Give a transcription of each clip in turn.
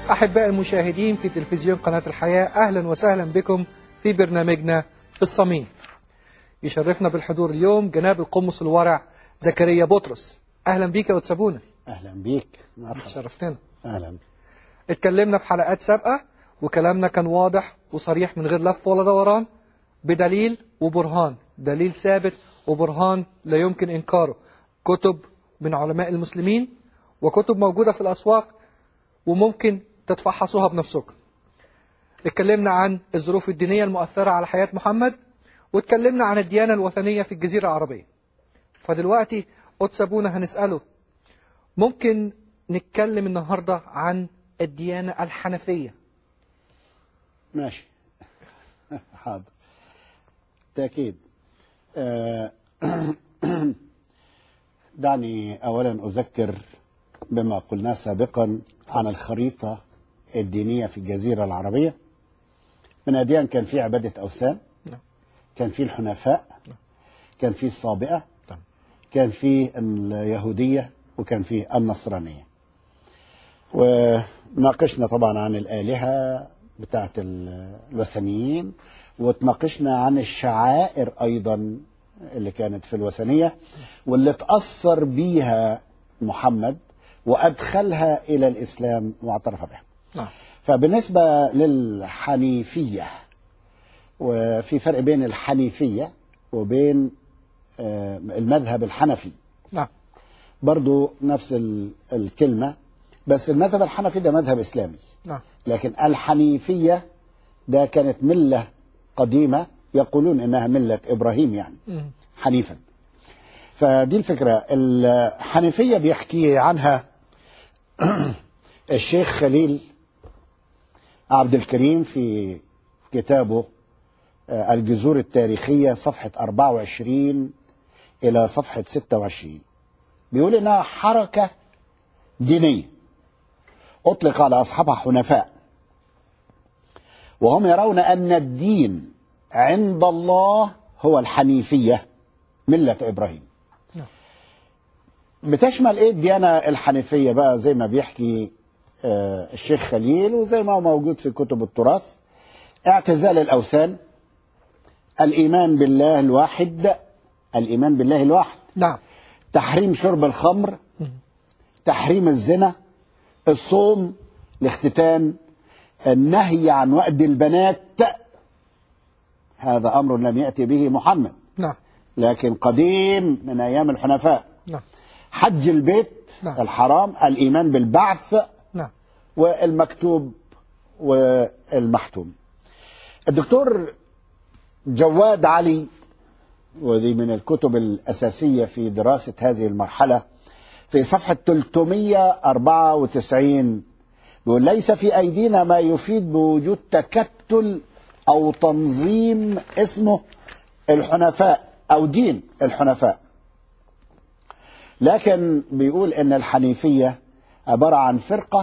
أحباء المشاهدين في تلفزيون قناة الحياة أهلا وسهلا بكم في برنامجنا في الصميم يشرفنا بالحضور اليوم جناب القمص الورع زكريا بطرس أهلا بيك يا وتسابونا اهلا بيك مرحبا شرفتنا اهلا اتكلمنا في حلقات سابقة وكلامنا كان واضح وصريح من غير لف ولا دوران بدليل وبرهان دليل ثابت وبرهان لا يمكن إنكاره كتب من علماء المسلمين وكتب موجودة في الأسواق وممكن تتفحصوها بنفسكم اتكلمنا عن الظروف الدينية المؤثرة على حياة محمد واتكلمنا عن الديانة الوثنية في الجزيرة العربية فدلوقتي قدس أبونا هنسأله ممكن نتكلم النهاردة عن الديانة الحنفية ماشي حاضر تأكيد آه، دعني أولا أذكر بما قلناه سابقا عن الخريطة الدينية في الجزيرة العربية من أديان كان في عبادة أوثان نعم. كان في الحنفاء كان في الصابئة نعم. كان في اليهودية وكان في النصرانية وناقشنا طبعا عن الآلهة بتاعت ال- الوثنيين وتناقشنا عن الشعائر أيضا اللي كانت في الوثنية واللي تأثر بيها محمد وأدخلها إلى الإسلام واعترف بها نعم فبالنسبة للحنيفية وفي فرق بين الحنيفية وبين آه، المذهب الحنفي نعم برضو نفس ال- الكلمة بس المذهب الحنفي ده مذهب إسلامي نعم لكن الحنيفية ده كانت ملة قديمة يقولون إنها ملة إبراهيم يعني مم. حنيفا فدي الفكرة الحنيفية بيحكي عنها الشيخ خليل عبد الكريم في كتابه آه، الجذور التاريخية صفحة 24 إلى صفحة 26 بيقول إنها حركة دينية أطلق على أصحابها حنفاء وهم يرون أن الدين عند الله هو الحنيفية ملة إبراهيم نعم. بتشمل إيه الديانة الحنيفية بقى زي ما بيحكي آه، الشيخ خليل وزي ما هو موجود في كتب التراث اعتزال الأوثان الإيمان بالله الواحد الإيمان بالله الواحد نعم تحريم شرب الخمر مم. تحريم الزنا الصوم الاختتان النهي عن وأد البنات هذا أمر لم يأتي به محمد نعم لكن قديم من أيام الحنفاء نعم حج البيت نعم. الحرام الإيمان بالبعث نعم والمكتوب والمحتوم الدكتور جواد علي ودي من الكتب الأساسية في دراسة هذه المرحلة في صفحة 394 بيقول ليس في أيدينا ما يفيد بوجود تكتل أو تنظيم اسمه الحنفاء أو دين الحنفاء لكن بيقول ان الحنيفيه عباره عن فرقه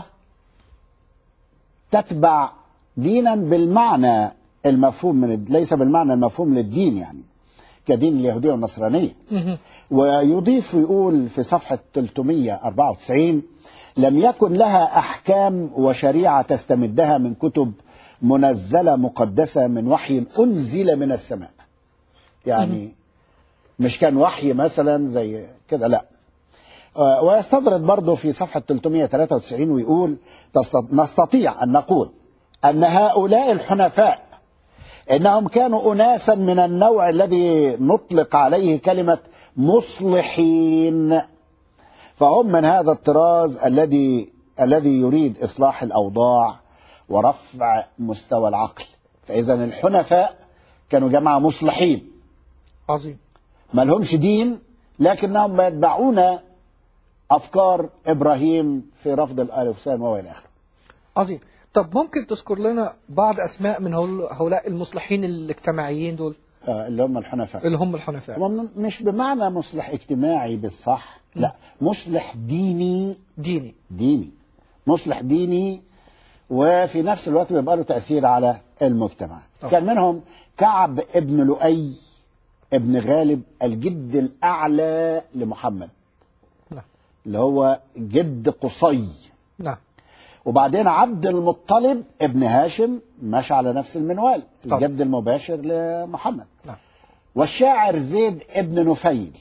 تتبع دينا بالمعنى المفهوم من ليس بالمعنى المفهوم للدين يعني كدين اليهوديه والنصرانيه مم. ويضيف يقول في صفحه 394 لم يكن لها احكام وشريعه تستمدها من كتب منزله مقدسه من وحي انزل من السماء يعني مش كان وحي مثلا زي كده لا آه، ويستطرد برضه في صفحة 393 ويقول تست- نستطيع أن نقول أن هؤلاء الحنفاء إنهم كانوا أناسا من النوع الذي نطلق عليه كلمة مصلحين فهم من هذا الطراز الذي الذي يريد إصلاح الأوضاع ورفع مستوى العقل فإذا الحنفاء كانوا جماعة مصلحين عظيم ما لهمش دين لكنهم يتبعون افكار ابراهيم في رفض الاوثان والى اخره. عظيم طب ممكن تذكر لنا بعض أسماء من هول- هؤلاء المصلحين الاجتماعيين دول آه، اللي هم الحنفاء. اللي هم الحنفاء هم مش بمعنى مصلح اجتماعي بالصح، لا مصلح ديني ديني ديني. مصلح ديني وفي نفس الوقت بيبقى له تاثير على المجتمع. طبعا. كان منهم كعب ابن لؤي ابن غالب الجد الاعلى لمحمد نعم اللي هو جد قصي نعم وبعدين عبد المطلب ابن هاشم ماشي على نفس المنوال طبعا. الجد المباشر لمحمد نعم. والشاعر زيد ابن نفيل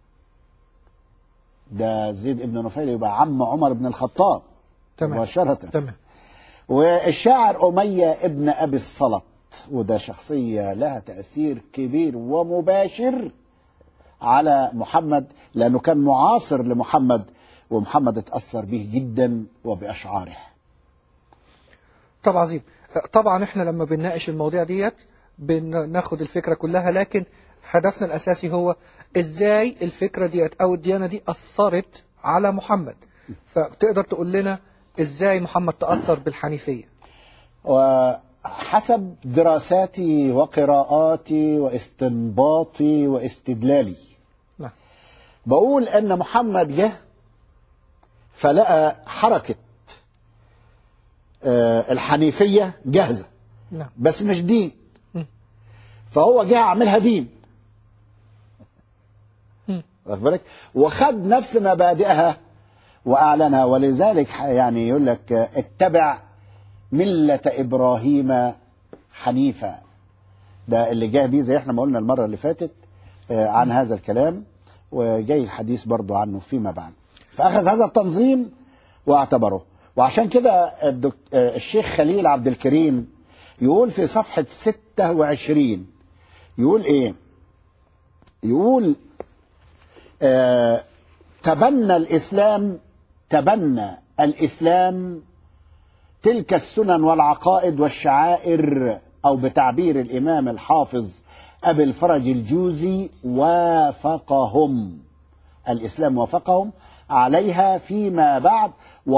ده زيد ابن نفيل يبقى عم عمر بن الخطاب تمام مباشرة تمام والشاعر أمية ابن أبي الصلت وده شخصية لها تأثير كبير ومباشر على محمد لأنه كان معاصر لمحمد ومحمد اتأثر به جدا وبأشعاره طب عظيم طبعا احنا لما بنناقش المواضيع ديت بناخد الفكرة كلها لكن هدفنا الأساسي هو ازاي الفكرة ديت أو الديانة دي أثرت على محمد فتقدر تقول لنا ازاي محمد تأثر بالحنيفية وحسب دراساتي وقراءاتي واستنباطي واستدلالي نعم بقول ان محمد جه فلقى حركة آه، الحنيفية جاهزة نعم بس مش دين مم. فهو جه عملها دين مم. واخد بالك وخد نفس مبادئها واعلنها ولذلك ح- يعني يقول لك آه، اتبع مله ابراهيم حنيفا ده اللي جاء بيه زي احنا ما قلنا المره اللي فاتت آه، عن هذا الكلام وجاي الحديث برضو عنه فيما بعد فاخذ هذا التنظيم واعتبره وعشان كده الدك... آه، الشيخ خليل عبد الكريم يقول في صفحه 26 يقول ايه يقول آه، تبنى الإسلام تبنى الإسلام تلك السنن والعقائد والشعائر أو بتعبير الإمام الحافظ أبي الفرج الجوزي وافقهم الإسلام وافقهم عليها فيما بعد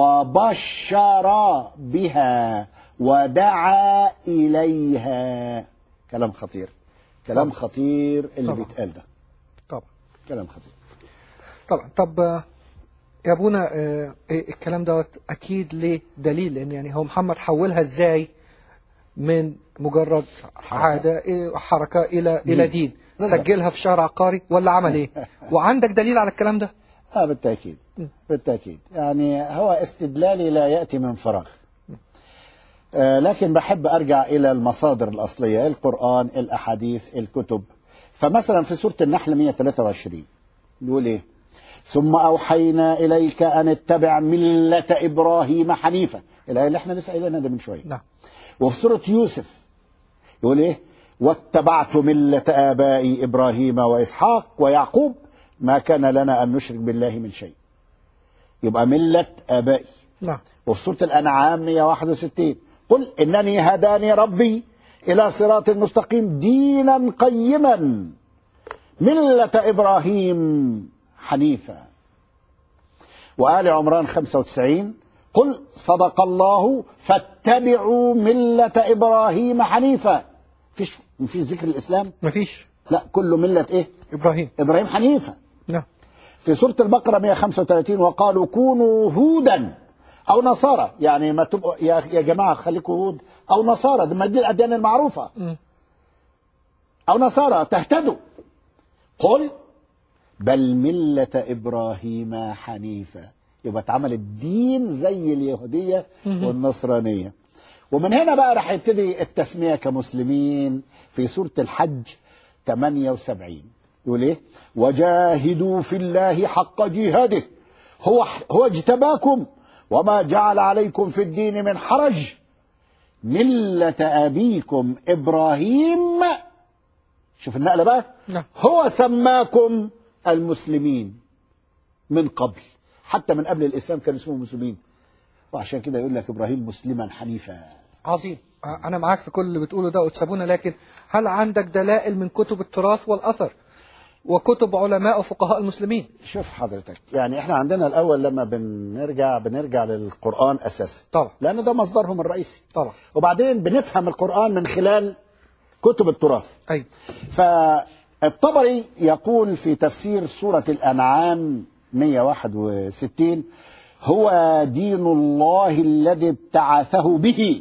وبشر بها ودعا إليها كلام خطير كلام طبعا. خطير اللي طبعا. بيتقال ده طبعا كلام خطير طبعا طب آه، يا ابونا آه، إيه الكلام دوت اكيد ليه دليل لان يعني هو محمد حولها ازاي من مجرد عاده إيه، حركه الى الى دين بالظبط. سجلها في شهر عقاري ولا عمل ايه وعندك دليل على الكلام ده اه بالتأكيد م. بالتأكيد يعني هو استدلالي لا يأتي من فراغ آه لكن بحب أرجع إلى المصادر الأصلية القرآن الأحاديث الكتب فمثلا في سورة النحل 123 يقول إيه ثم أوحينا إليك أن اتبع ملة إبراهيم حنيفا الآية اللي احنا لسه قايلينها ده من شوية نعم وفي سورة يوسف يقول ايه واتبعت ملة آبائي إبراهيم وإسحاق ويعقوب ما كان لنا أن نشرك بالله من شيء يبقى ملة آبائي نعم وفي سورة الأنعام 161 قل إنني هداني ربي إلى صراط مستقيم دينا قيما ملة إبراهيم حنيفا وآل عمران 95 قل صدق الله فاتبعوا ملة إبراهيم حنيفا فيش في ذكر الإسلام مفيش لا كله ملة إيه ابراهيم إبراهيم حنيفا نعم في سورة البقرة 135 وقالوا كونوا هودا أو نصارى يعني ما تبقوا يا, يا جماعة خليكم هود أو نصارى دي ما دي الأديان المعروفة مم. أو نصارى تهتدوا قل بل ملة إبراهيم حنيفا يبقى اتعمل الدين زي اليهودية مهم. والنصرانية ومن هنا بقى راح يبتدي التسمية كمسلمين في سورة الحج 78 يقول ايه وجاهدوا في الله حق جهاده هو هو اجتباكم وما جعل عليكم في الدين من حرج ملة أبيكم إبراهيم شوف النقلة بقى نعم هو سماكم المسلمين من قبل حتى من قبل الإسلام كانوا اسمهم مسلمين وعشان كده يقول لك إبراهيم مسلما حنيفا عظيم آه، أنا معاك في كل اللي بتقوله ده وتسابونا لكن هل عندك دلائل من كتب التراث والأثر وكتب علماء وفقهاء المسلمين شوف حضرتك يعني احنا عندنا الأول لما بنرجع بنرجع للقرآن أساسا طبعا لأن ده مصدرهم الرئيسي طبعا وبعدين بنفهم القرآن من خلال كتب التراث أي فالطبري يقول في تفسير سورة الأنعام 161 هو دين الله الذي ابتعثه به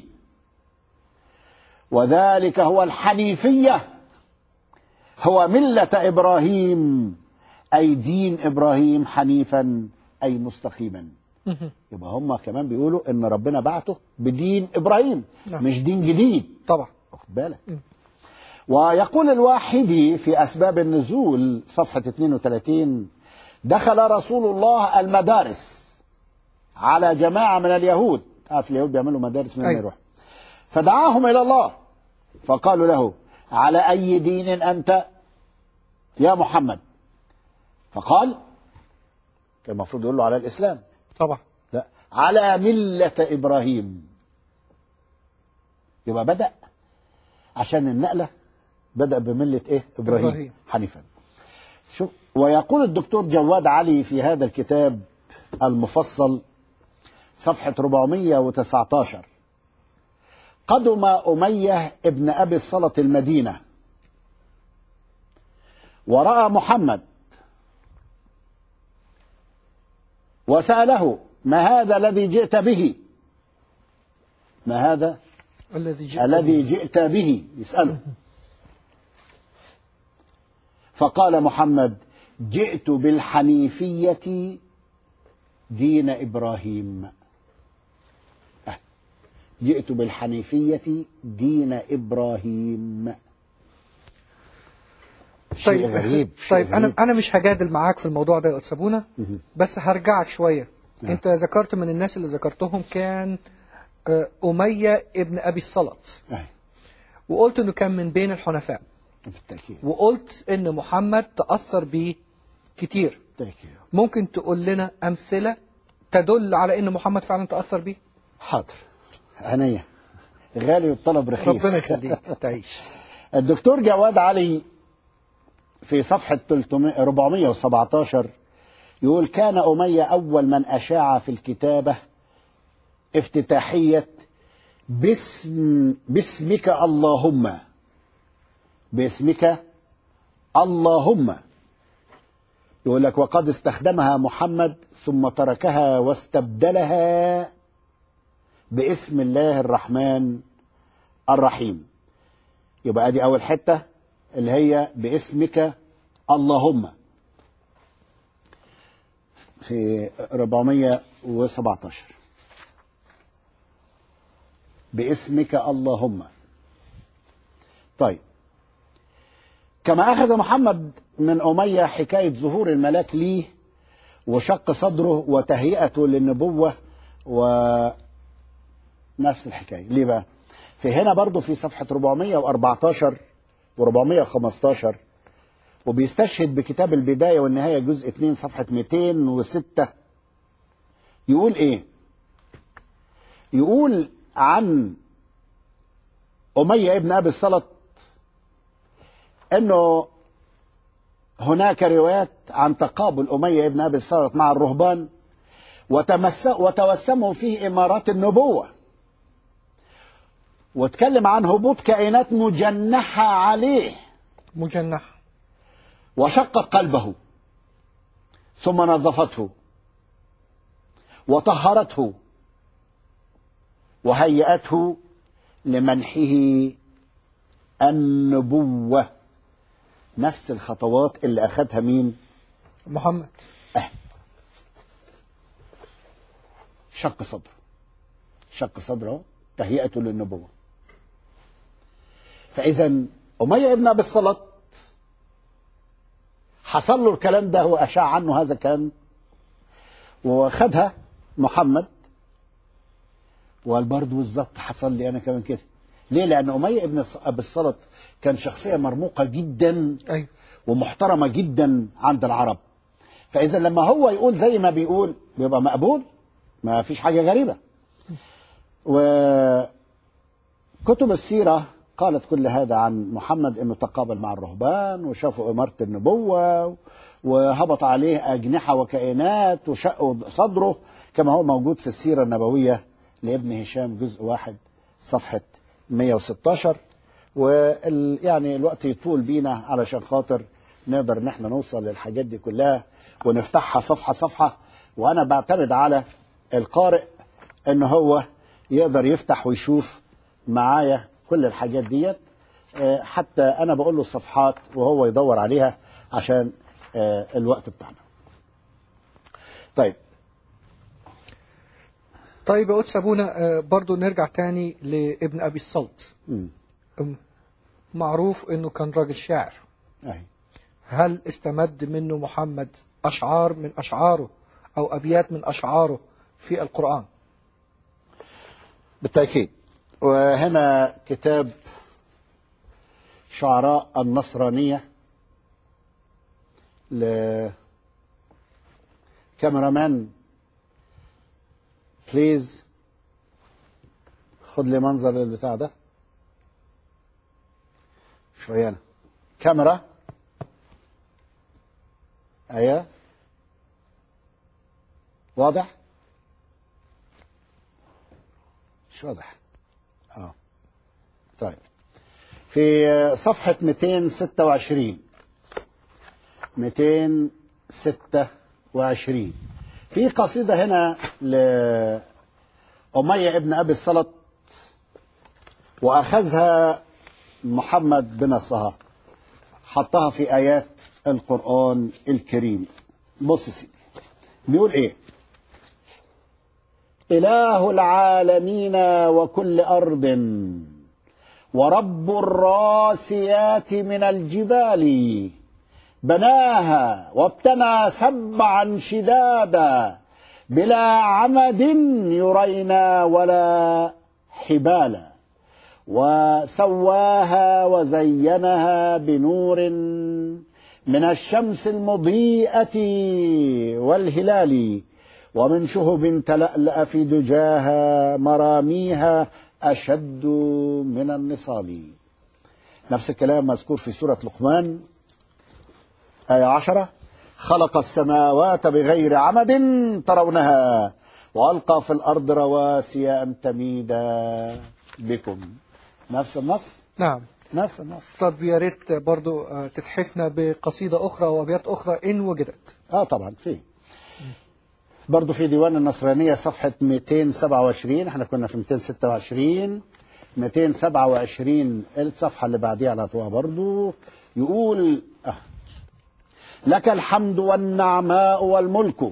وذلك هو الحنيفية هو ملة إبراهيم أي دين إبراهيم حنيفا أي مستقيما مهم. يبقى هم كمان بيقولوا ان ربنا بعته بدين ابراهيم نعم. مش دين جديد طبعا واخد بالك مم. ويقول الواحدي في اسباب النزول صفحه 32 دخل رسول الله المدارس على جماعه من اليهود عارف اليهود بيعملوا مدارس من أيوة. يروح فدعاهم الى الله فقالوا له على اي دين انت يا محمد فقال المفروض يقول له على الاسلام طبعا لا على ملة إبراهيم يبقى بدأ عشان النقلة بدأ بملة إيه إبراهيم, إبراهيم. إبراهيم. حنيفا شو ويقول الدكتور جواد علي في هذا الكتاب المفصل صفحة 419 قدم أمية ابن أبي الصلت المدينة ورأى محمد وسأله ما هذا الذي جئت به ما هذا الذي جاء الذي جئت به يسأله فقال محمد جئت بالحنيفية دين إبراهيم أه. جئت بالحنيفية دين إبراهيم شيء طيب غريب شيء طيب انا غريب. انا مش هجادل معاك في الموضوع ده يا استاذ سابونا مهم. بس هرجعك شويه نعم. انت ذكرت من الناس اللي ذكرتهم كان آه، اميه ابن ابي السلط أه. وقلت انه كان من بين الحنفاء بالتأكيد وقلت ان محمد تاثر بيه كتير بالتأكيد ممكن تقول لنا امثله تدل على ان محمد فعلا تاثر بيه حاضر عينيا غالي والطلب رخيص ربنا يخليك تعيش الدكتور جواد علي في صفحة 300 417 يقول كان أمية أول من أشاع في الكتابة افتتاحية باسم باسمك اللهم باسمك اللهم يقول لك وقد استخدمها محمد ثم تركها واستبدلها باسم الله الرحمن الرحيم يبقى ادي اول حته اللي هي باسمك اللهم في 417 باسمك اللهم طيب كما اخذ محمد من اميه حكايه ظهور الملاك ليه وشق صدره وتهيئته للنبوه ونفس الحكايه ليه بقى في هنا برضو في صفحة 414 و415 وبيستشهد بكتاب البداية والنهاية جزء 2 صفحة 206 يقول ايه يقول عن أمية ابن أبي السلط انه هناك روايات عن تقابل أمية ابن أبي السلط مع الرهبان وتمس وتوسموا فيه إمارات النبوة واتكلم عن هبوط كائنات مجنحة عليه مجنح وشقت قلبه ثم نظفته وطهرته وهيأته لمنحه النبوة نفس الخطوات اللي أخذها مين محمد شق صدره شق صدره تهيئته للنبوة فإذا أمية ابن أبي السلط حصل له الكلام ده وأشاع عنه هذا الكلام وخدها محمد وقال برضه بالظبط حصل لي أنا كمان كده ليه؟ لأن أمية ابن أبي السلط كان شخصية مرموقة جدا ايوه ومحترمة جدا عند العرب فإذا لما هو يقول زي ما بيقول بيبقى مقبول ما فيش حاجة غريبة وكتب السيرة قالت كل هذا عن محمد انه تقابل مع الرهبان وشافوا إمارة النبوة وهبط عليه أجنحة وكائنات وشقوا صدره كما هو موجود في السيرة النبوية لابن هشام جزء واحد صفحة 116 وال يعني الوقت يطول بينا علشان خاطر نقدر ان احنا نوصل للحاجات دي كلها ونفتحها صفحة صفحة وانا بعتمد على القارئ ان هو يقدر يفتح ويشوف معايا كل الحاجات ديت آه، حتى انا بقول له الصفحات وهو يدور عليها عشان آه، الوقت بتاعنا طيب طيب يا قدس ابونا آه، برضو نرجع تاني لابن ابي الصلت مم. أم، معروف انه كان راجل شاعر أي. هل استمد منه محمد اشعار من اشعاره او ابيات من اشعاره في القران بالتأكيد وهنا كتاب شعراء النصرانية ل كاميرامان بليز خد لي منظر البتاع ده شوية أنا كاميرا أيوه واضح مش واضح اه طيب في صفحة 226 226 في قصيدة هنا لأمية ابن أبي السلط وأخذها محمد بن الصها حطها في آيات القرآن الكريم بص يا سيدي بيقول إيه إله العالمين وكل أرض ورب الراسيات من الجبال بناها وابتنى سبعا شدادا بلا عمد يرينا ولا حبالا وسواها وزينها بنور من الشمس المضيئة والهلال ومن شهب تلألأ في دجاها مراميها أشد من النصال نفس الكلام مذكور في سورة لقمان آية عشرة خلق السماوات بغير عمد ترونها وألقى في الأرض رواسي أن تميد بكم نفس النص نعم نفس النص طب يا ريت برضو آه، تتحفنا بقصيده اخرى وابيات اخرى ان وجدت اه طبعا في برضه في ديوان النصرانية صفحة 227 احنا كنا في 226 227 الصفحة اللي بعديها على طول برضه يقول آه لك الحمد والنعماء والملك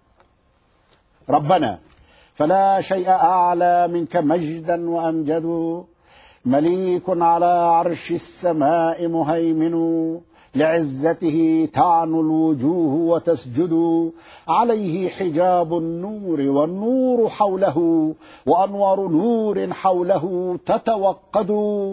ربنا فلا شيء أعلى منك مجدا وأمجد مليك على عرش السماء مهيمن لعزته تعنو الوجوه وتسجد عليه حجاب النور والنور حوله وأنوار نور حوله تتوقد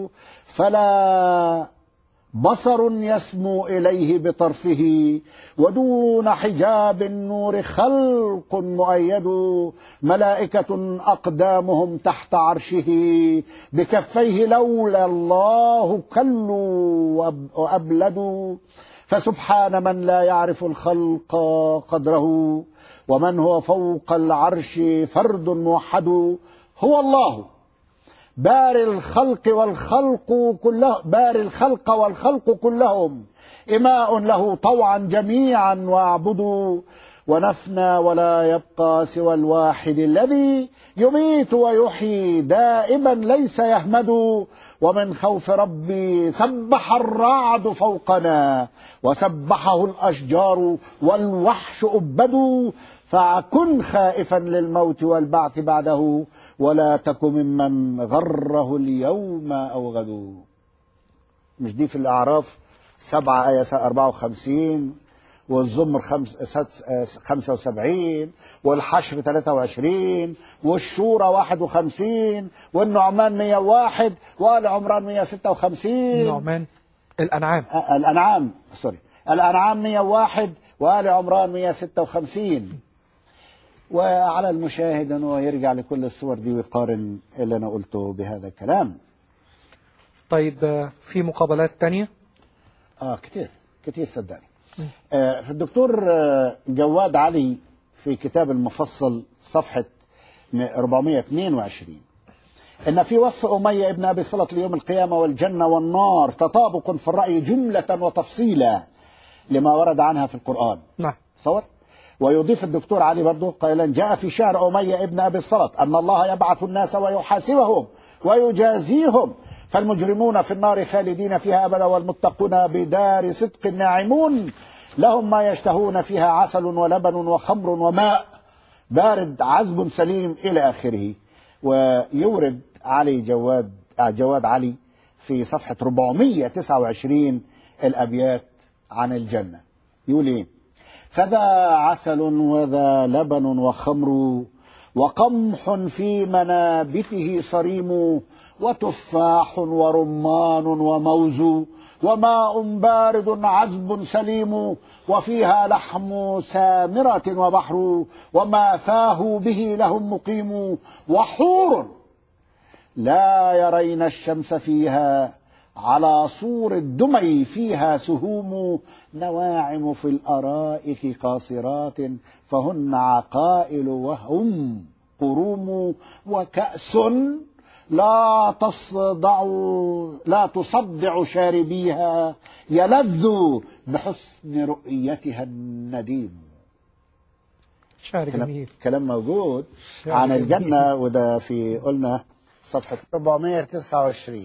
فلا بصر يسمو إليه بطرفه ودون حجاب النور خلق مؤيد ملائكة أقدامهم تحت عرشه بكفيه لولا الله كلوا وأب- وأبلدوا فسبحان من لا يعرف الخلق قدره ومن هو فوق العرش فرد موحد هو الله بار الخلق والخلق كله بار الخلق والخلق كلهم إماء له طوعا جميعا واعبدوا ونفنى ولا يبقى سوى الواحد الذي يميت ويحيي دائما ليس يهمد ومن خوف ربي سبح الرعد فوقنا وسبحه الأشجار والوحش أبدوا فكن خائفا للموت والبعث بعده ولا تك ممن غره اليوم أو غدو مش دي في الأعراف سبعة آية 54 والزمر خمس سدس- آه، 75 والحشر 23 والشورى 51 والنعمان 101 وآل عمران 156 نعمان الانعام آه، الأنعام سوري الأنعام 101 وآل عمران 156 وعلى المشاهد أنه يرجع لكل الصور دي ويقارن اللي أنا قلته بهذا الكلام طيب آه، في مقابلات تانية اه كتير كتير صدقني آه الدكتور آه، جواد علي في كتاب المفصل صفحة 422 إن في وصف أمية ابن أبي سلط ليوم القيامة والجنة والنار تطابق في الرأي جملة وتفصيلا لما ورد عنها في القرآن نعم تصور ويضيف الدكتور علي برضه قائلا جاء في شعر أمية ابن أبي الصلت أن الله يبعث الناس ويحاسبهم ويجازيهم فالمجرمون في النار خالدين فيها أبدا والمتقون بدار صدق ناعمون لهم ما يشتهون فيها عسل ولبن وخمر وماء بارد عذب سليم إلى آخره ويورد علي جواد جواد علي في صفحة 429 الأبيات عن الجنة يقول إيه فذا عسل وذا لبن وخمر وقمح في منابته صريم وتفاح ورمان وموز وماء بارد عذب سليم وفيها لحم سامرة وبحر وما فاه به لهم مقيم وحور لا يرين الشمس فيها على صور الدمع فيها سهوم نواعم في الأرائك قاصرات فهن عقائل وهم قروم وكأس لا تصدع لا تصدع شاربيها يلذ بحسن رؤيتها النديم شعر كلام, جميل كلام موجود شعر عن جميل. الجنة وده في قلنا صفحة 429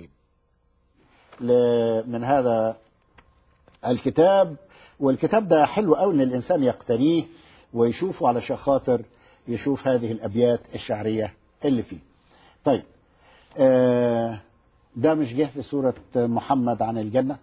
ل- من هذا الكتاب والكتاب ده حلو قوي ان الانسان يقتنيه ويشوفه علشان خاطر يشوف هذه الابيات الشعريه اللي فيه. طيب آه، ده مش جه في سوره محمد عن الجنه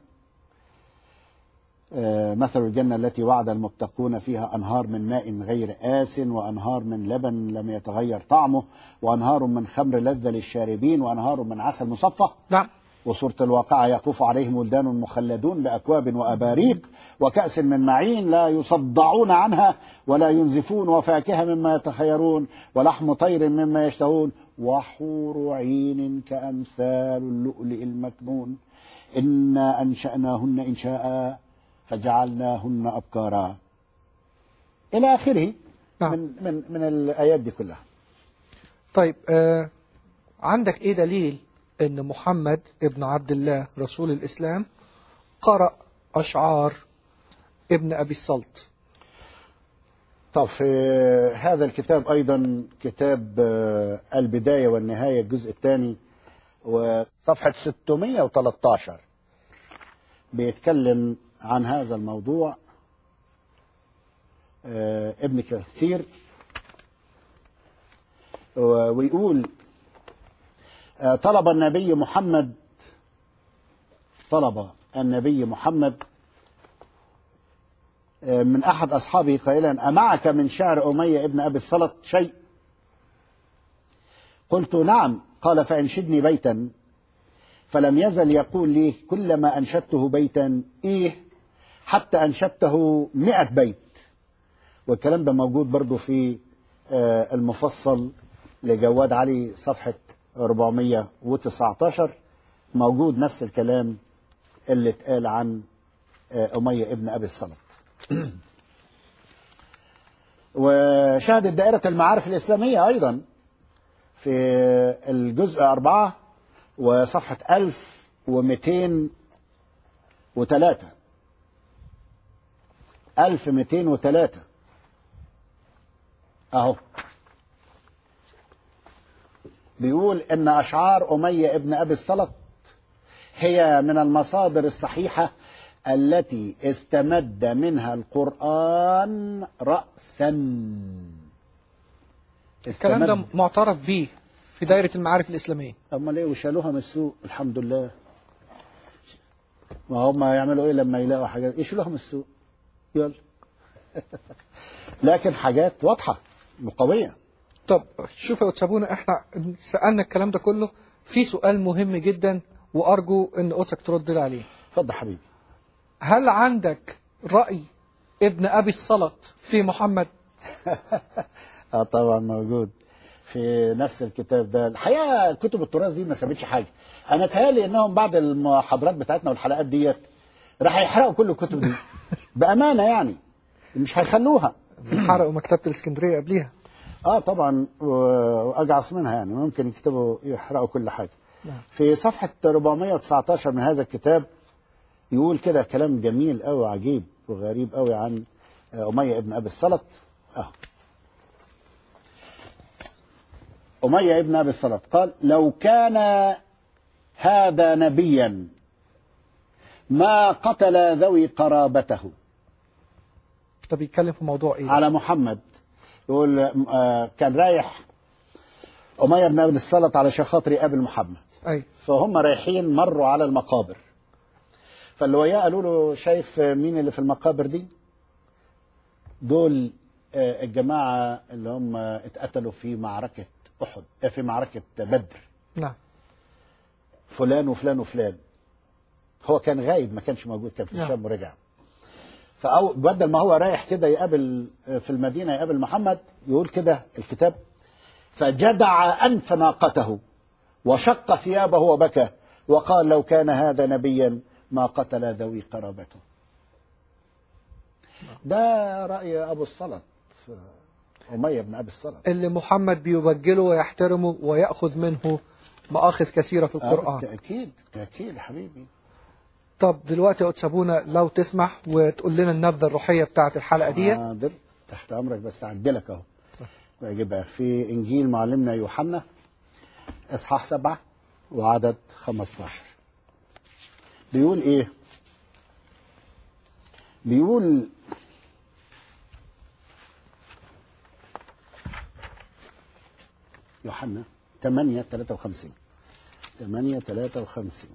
آه، مثل الجنة التي وعد المتقون فيها أنهار من ماء غير آس وأنهار من لبن لم يتغير طعمه وأنهار من خمر لذة للشاربين وأنهار من عسل مصفى نعم وسورة الواقعة يطوف عليهم ولدان مخلدون بأكواب وأباريق وكأس من معين لا يصدعون عنها ولا ينزفون وفاكهة مما يتخيرون ولحم طير مما يشتهون وحور عين كأمثال اللؤلؤ المكنون إنا أنشأناهن إنشاء فجعلناهن أبكارا إلى آخره نعم. من من من الآيات دي كلها طيب آه عندك ايه دليل ان محمد ابن عبد الله رسول الاسلام قرأ اشعار ابن ابي السلط طب في هذا الكتاب أيضا كتاب آه، البداية والنهاية الجزء الثاني وصفحة 613 بيتكلم عن هذا الموضوع آه، ابن كثير و- ويقول آه، طلب النبي محمد طلب النبي محمد من أحد أصحابه قائلا أمعك من شعر أمية ابن أبي السلط شيء قلت نعم قال فأنشدني بيتا فلم يزل يقول لي كلما أنشدته بيتا إيه حتى أنشدته مئة بيت والكلام ده موجود برضو في آه، المفصل لجواد علي صفحة 419 موجود نفس الكلام اللي اتقال عن آه، أمية ابن أبي السلط وشهدت دائرة المعارف الإسلامية أيضا في الجزء أربعة وصفحة ألف ومئتين وثلاثة ألف مئتين وثلاثة أهو بيقول إن أشعار أمية ابن أبي السلط هي من المصادر الصحيحة التي استمد منها القرآن رأسا الكلام ده استمد معترف به في دائرة المعارف الإسلامية أمال إيه وشالوها من السوق الحمد لله ما هم يعملوا إيه لما يلاقوا حاجات يشيلوها من السوق يلا لكن حاجات واضحة وقوية طب شوف يا أتسابونا احنا سألنا الكلام ده كله في سؤال مهم جدا وأرجو أن قدسك ترد لي عليه اتفضل حبيبي هل عندك رأي ابن أبي السلط في محمد اه طبعا موجود في نفس الكتاب ده الحقيقه كتب التراث دي ما سابتش حاجه انا اتهيألي انهم بعد المحاضرات بتاعتنا والحلقات ديت راح يحرقوا كل الكتب دي بامانه يعني مش هيخلوها حرقوا مكتبة الإسكندرية قبليها اه طبعا و- واجعص منها يعني ممكن يكتبوا يحرقوا كل حاجه نعم. في صفحه 419 من هذا الكتاب يقول كده كلام جميل قوي عجيب وغريب قوي عن آه، اميه ابن ابي السلط اه اميه ابن ابي السلط قال لو كان هذا نبيا ما قتل ذوي قرابته ده بيتكلم في موضوع إيه على محمد يقول آه، كان رايح أمية بن عبد السلط علشان خاطر يقابل محمد أي فهم رايحين مروا على المقابر فاللي وياه قالوا له شايف مين اللي في المقابر دي دول آه، الجماعة اللي هم اتقتلوا في معركة أحد آه، في معركة بدر نعم فلان وفلان وفلان هو كان غايب ما كانش موجود كان في نعم. الشام ورجع فأو بدل ما هو رايح كده يقابل آه، في المدينة يقابل محمد يقول كده الكتاب فجدع أنف ناقته وشق ثيابه وبكى وقال لو كان هذا نبيا ما قتل ذوي قرابته ده رأي أبو الصلت أمية بن أبي الصلت اللي محمد بيبجله ويحترمه ويأخذ منه مآخذ كثيرة في آه، القرآن أكيد أكيد حبيبي طب دلوقتي يا أتسابونا لو تسمح وتقول لنا النبذة الروحية بتاعة الحلقة دي حاضر تحت امرك بس اعدلك اهو بجيبها في انجيل معلمنا يوحنا اصحاح سبعة وعدد 15 بيقول ايه بيقول يوحنا 8 53 8 53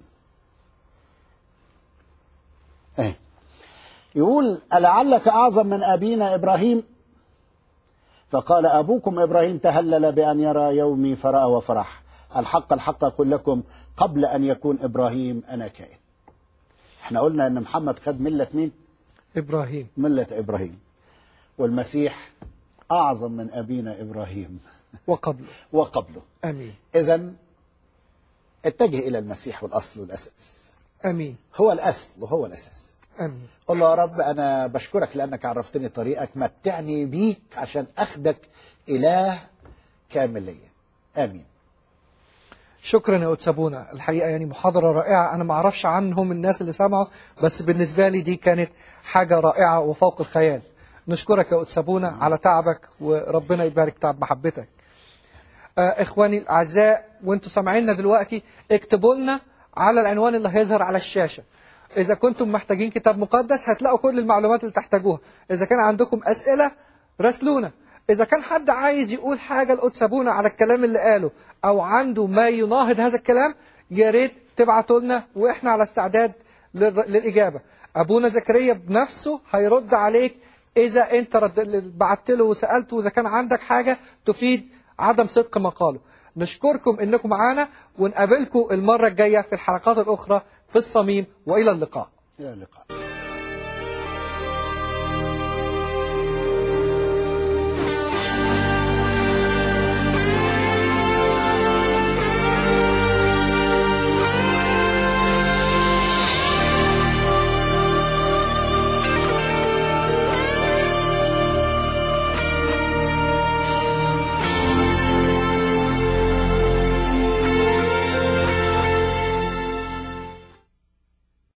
ايه يقول ألعلك أعظم من أبينا إبراهيم فقال أبوكم إبراهيم تهلل بأن يرى يومي فرأى وفرح الحق الحق أقول لكم قبل أن يكون إبراهيم أنا كائن احنا قلنا أن محمد خد ملة مين إبراهيم ملة إبراهيم والمسيح أعظم من أبينا إبراهيم وقبله وقبله أمين إذا اتجه إلى المسيح والأصل والأساس أمين هو الأصل وهو الأساس أمين قل له يا رب أنا بشكرك لأنك عرفتني طريقك متعني بيك عشان أخدك إله كامل ليا آمين شكرا يا أتسابونا الحقيقة يعني محاضرة رائعة أنا ما أعرفش عنهم الناس اللي سمعوا بس بالنسبة لي دي كانت حاجة رائعة وفوق الخيال نشكرك يا أتسابونا على تعبك وربنا يبارك تعب محبتك آه إخواني الأعزاء وانتوا سامعيننا دلوقتي اكتبوا لنا على العنوان اللي هيظهر على الشاشة إذا كنتم محتاجين كتاب مقدس هتلاقوا كل المعلومات اللي تحتاجوها إذا كان عندكم أسئلة راسلونا إذا كان حد عايز يقول حاجة لأتسابونا على الكلام اللي قاله أو عنده ما يناهض هذا الكلام يا ريت تبعتوا لنا وإحنا على استعداد للر- للإجابة أبونا زكريا بنفسه هيرد عليك إذا أنت رد... بعت له وسألته إذا كان عندك حاجة تفيد عدم صدق مقاله نشكركم انكم معانا ونقابلكم المرة الجاية في الحلقات الأخرى في الصميم وإلى اللقاء إلى اللقاء